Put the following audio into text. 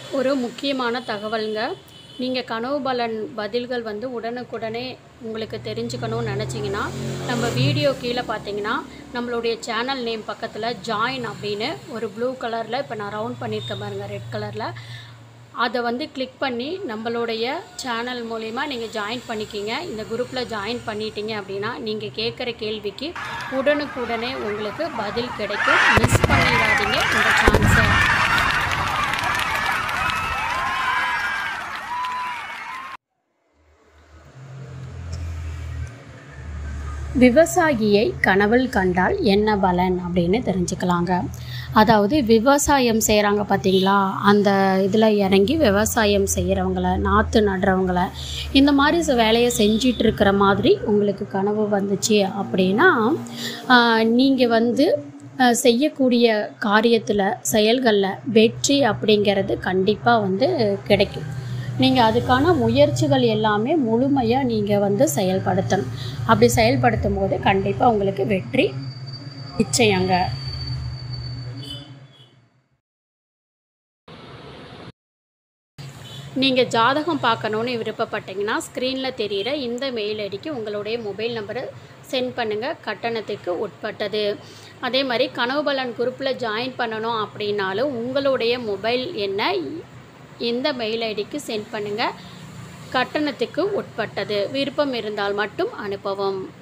ஒரு முக்கியமான தகவலுங்க நீங்கள் கனவு பலன் பதில்கள் வந்து உடனுக்குடனே உங்களுக்கு தெரிஞ்சுக்கணும்னு நினச்சிங்கன்னா நம்ம வீடியோ கீழே பார்த்தீங்கன்னா நம்மளுடைய சேனல் நேம் பக்கத்தில் ஜாயின் அப்படின்னு ஒரு ப்ளூ கலரில் இப்போ நான் ரவுண்ட் பண்ணியிருக்கேன் பாருங்கள் ரெட் கலரில் அதை வந்து கிளிக் பண்ணி நம்மளுடைய சேனல் மூலிமா நீங்கள் ஜாயின் பண்ணிக்கிங்க இந்த குரூப்பில் ஜாயின் பண்ணிட்டீங்க அப்படின்னா நீங்கள் கேட்குற கேள்விக்கு உடனுக்குடனே உங்களுக்கு பதில் கிடைக்கும் மிஸ் பண்ணிடாதீங்க இந்த சான்ஸை விவசாயியை கனவில் கண்டால் என்ன பலன் அப்படின்னு தெரிஞ்சுக்கலாங்க அதாவது விவசாயம் செய்கிறாங்க பார்த்தீங்களா அந்த இதில் இறங்கி விவசாயம் செய்கிறவங்கள நாற்று நடுறவங்கள இந்த மாதிரி ச- வேலையை செஞ்சிட்டு இருக்கிற மாதிரி உங்களுக்கு கனவு வந்துச்சு அப்படின்னா நீங்கள் வந்து ஆஹ், செய்யக்கூடிய காரியத்தில் செயல்களில் வெற்றி அப்படிங்கிறது கண்டிப்பாக வந்து கிடைக்கும் நீங்கள் அதுக்கான முயற்சிகள் எல்லாமே முழுமையாக நீங்கள் வந்து செயல்படுத்தணும் அப்படி செயல்படுத்தும் போது கண்டிப்பாக உங்களுக்கு வெற்றி நிச்சயங்க நீங்கள் ஜாதகம் பார்க்கணுன்னு விருப்பப்பட்டீங்கன்னா ஸ்க்ரீனில் தெரிகிற இந்த மெயில் ஐடிக்கு உங்களுடைய மொபைல் நம்பரை சென்ட் பண்ணுங்கள் கட்டணத்துக்கு உட்பட்டது அதே மாதிரி கனவுபலன் குரூப்பில் ஜாயின் பண்ணணும் அப்படின்னாலும் உங்களுடைய மொபைல் எண்ணை இந்த மெயில் ஐடிக்கு சென்ட் பண்ணுங்கள் கட்டணத்துக்கு உட்பட்டது விருப்பம் இருந்தால் மட்டும் அனுப்பவும்